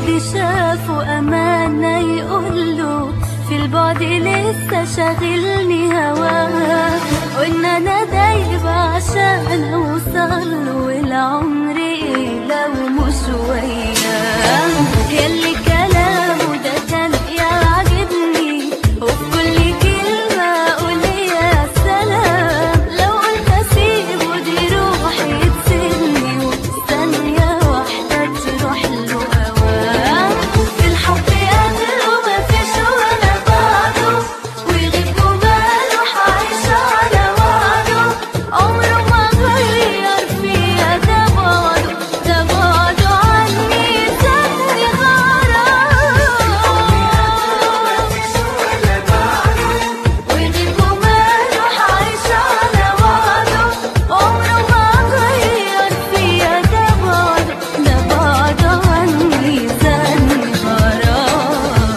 حد شافه أمانة يقوله في البعد لسه شاغلني هواه وإن أنا دايبة عشان أوصل له والعمر إيه لو مش وياه ياللي كلامه ده كان يعجبني وفي كل كلمة أقول يا سلام لو قلت أسيبه دي روحي تسيبني وفي ثانية واحدة تروح له أوام الحب قبله مفيش ولا بعده ويغيب وماله عايش على وعده عمره ما غير فيها ده بعده ده بعده عني سابني غرام ويغيب وماله عايش على وعده عمره ما غير فيها ده بعده ده بعده عني زادني غرام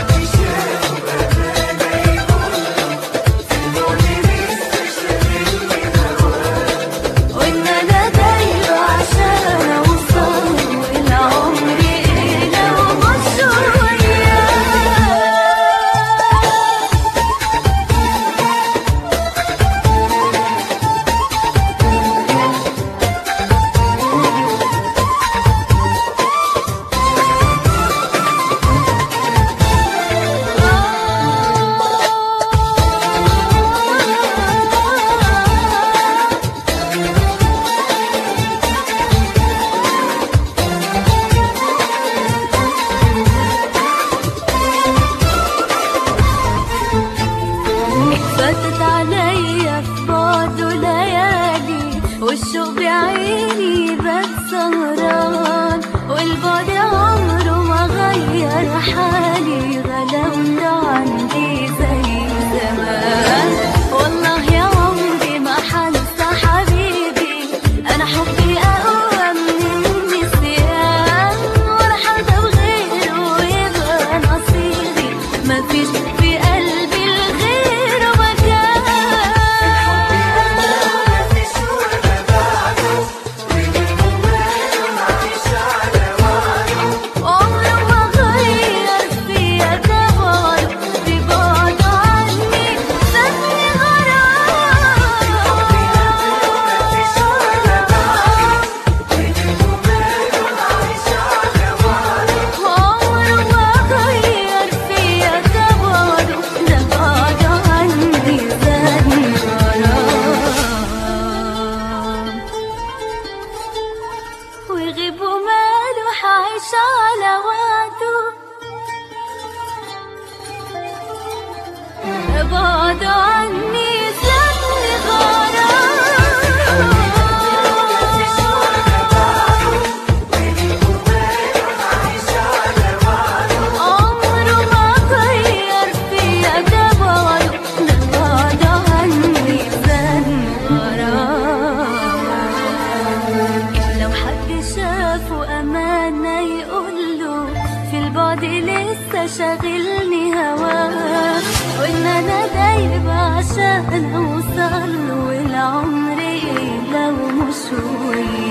وإن أنا دايبة عشان أوصل والعمر إيه لو مش وياه فاتت عليا في بعده ليالي والشوق بعيني بات سهران والبعد عمره ما غير حالي غلاوته عندي زي زمان والله يا عمري ما حنسى حبيبي انا حبي اقوى من النسيان ولا حدا بغيره يبقى نصيبي مفيش في قلبي الغير مكان عمره ما غير فيها ده بعده في بعده عني سابني غرام عمره ما غير فيها ده بعده ده بعده عني زادني غرام ويغيب وماله عايش على وعده بعده عني زادني غرام عمره ما غير فيها ده بعده ده بعده عني زادني غرام لو حد شافه أمانة يقوله في البعد لسه شاغلني هواه وإن أنا دايبة عشان أوصل له والعمر إيه لو مش وياه